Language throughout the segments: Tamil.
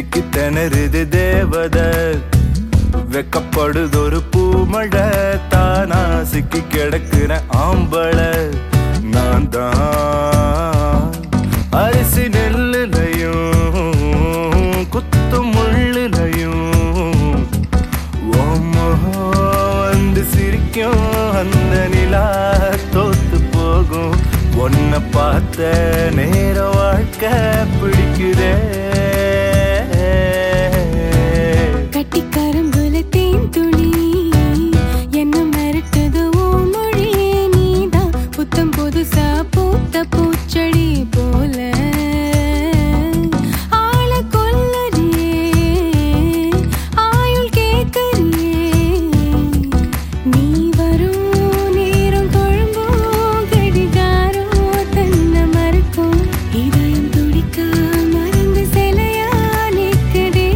திக்கி திணறுது தேவத வெக்கப்படுதொரு பூமழை தானா சிக்கி கிடக்குற ஆம்பள நான் தான் அரிசி நெல்லுலையும் குத்து முள்ளுலையும் ஓமோ வந்து சிரிக்கும் அந்த நிலா தோத்து போகும் உன்னை பார்த்த நேர வாழ்க்கை பிடிக்குதே கட்டி கரும்புல தேன் துளி என்ன மிரட்டுது ஓ மொழி நீதான் புத்தம் புதுசா பூத்த பூச்செடி போல ஆள கொல்லறியே ஆயுள் கேட்கறியே நீ வரும் நேரம் குழம்பும் கடிகாரம் தன்னை மறக்கும் இதயம் துடிக்க மறந்து சிலையா நிற்குதே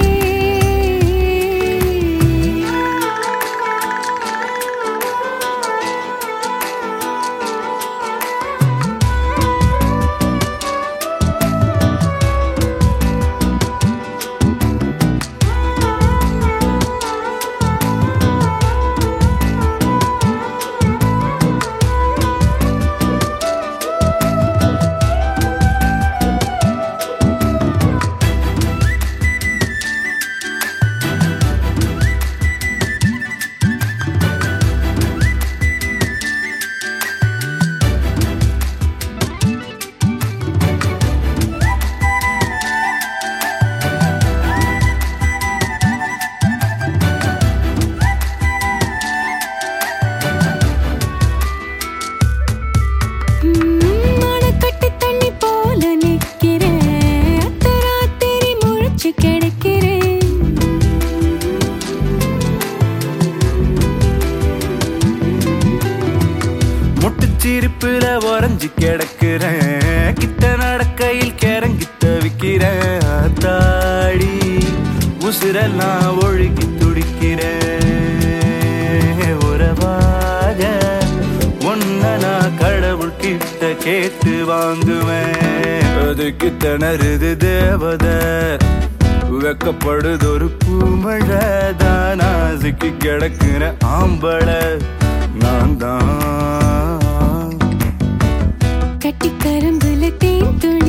மணக்கட்டு தண்ணி போல நிக்கிறேன் அத்தராத்திரி முழிச்சு கிடக்கிறேன் முட்டுச்சிரிப்புல உறைஞ்சு கிடக்குறேன் கிட்ட நடக்கையில் கிறங்கி தவிக்கிறேன் தாடி உசுரெல்லாம் ஒழுகி துடிக்கிறேன் உறவாக ஒன்ன நான் கடவுள் கிட்ட கேட்டு வாங்குவேன் அதுக்கு திணறுது தேவத வெக்கப்படுது ஒரு பூமழை தானா சிக்கி கிடக்குற ஆம்பள நான் தான் கட்டி கரும்புல தேன் துளி